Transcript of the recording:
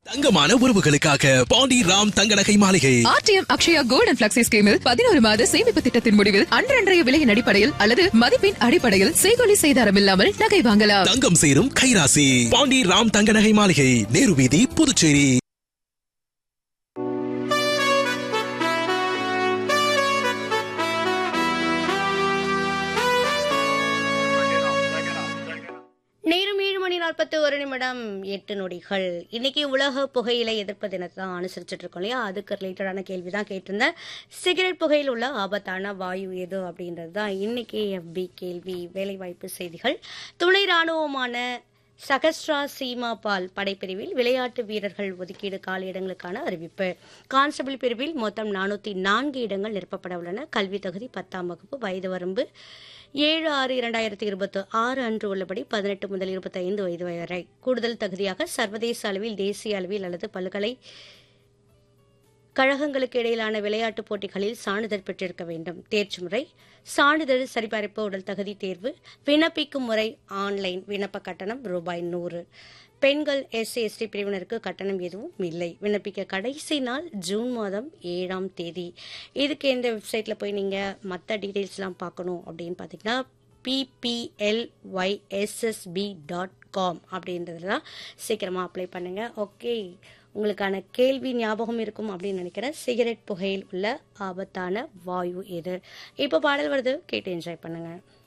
தங்கமான உறவுகளுக்காக Pandi Ram Thanga Nagai Maligai RTM Akshaya gold and flexi ஸ்கீமில் பதினோரு மாத சேமிப்பு திட்டத்தின் முடிவில் அன்றன்றைய விலையின் அடிப்படையில் அல்லது மதிப்பின் அடிப்படையில் செய்கொலி செய்தாரம் இல்லாமல் நகை வாங்கலாம் தங்கம் சேரும் கைராசி பாண்டி ராம் தங்க நகை மாளிகை நேரு வீதி புதுச்சேரி நேரம் ஏழு மணி நாற்பத்தி ஒரு நிமிடம் எட்டு நொடிகள் இன்னைக்கு உலக புகையிலை எதிர்ப்பு தினத்தை தான் அனுசரிச்சுட்டு இருக்கோம் இல்லையா அதுக்கு ரிலேட்டடான கேள்வி தான் கேட்டிருந்தேன் சிகரெட் புகையில் உள்ள ஆபத்தான வாயு எது அப்படின்றது தான் இன்னைக்கு எஃபி கேள்வி வேலைவாய்ப்பு செய்திகள் துணை ராணுவமான சகஸ்ட்ரா சீமா பால் படைப்பிரிவில் விளையாட்டு வீரர்கள் ஒதுக்கீடு கால இடங்களுக்கான அறிவிப்பு கான்ஸ்டபிள் பிரிவில் மொத்தம் நானூற்றி நான்கு இடங்கள் நிரப்பப்பட உள்ளன கல்வி தகுதி பத்தாம் வகுப்பு வயது வரம்பு ஏழு ஆறு இரண்டாயிரத்தி இருபத்தி ஆறு அன்று உள்ளபடி பதினெட்டு முதல் இருபத்தைந்து வயது வரை கூடுதல் தகுதியாக சர்வதேச அளவில் தேசிய அளவில் அல்லது பல்கலை கழகங்களுக்கு இடையிலான விளையாட்டுப் போட்டிகளில் சான்றிதழ் பெற்றிருக்க வேண்டும் தேர்ச்சி முறை சான்றிதழ் சரிபார்ப்பு உடல் தகுதி தேர்வு விண்ணப்பிக்கும் முறை ஆன்லைன் விண்ணப்ப கட்டணம் ரூபாய் நூறு பெண்கள் எஸ்சி எஸ்டி பிரிவினருக்கு கட்டணம் எதுவும் இல்லை விண்ணப்பிக்க கடைசி நாள் ஜூன் மாதம் ஏழாம் தேதி இதுக்கு எந்த வெப்சைட்டில் போய் நீங்கள் மற்ற டீட்டெயில்ஸ்லாம் பார்க்கணும் அப்படின்னு பார்த்தீங்கன்னா பிபிஎல்ஒய்எஸ்எஸ்பி டாட் காம் அப்படின்றதுல தான் சீக்கிரமாக அப்ளை பண்ணுங்கள் ஓகே உங்களுக்கான கேள்வி ஞாபகம் இருக்கும் அப்படின்னு நினைக்கிறேன் சிகரெட் புகையில் உள்ள ஆபத்தான வாயு எது இப்போ பாடல் வருது கேட்டு என்ஜாய் பண்ணுங்கள்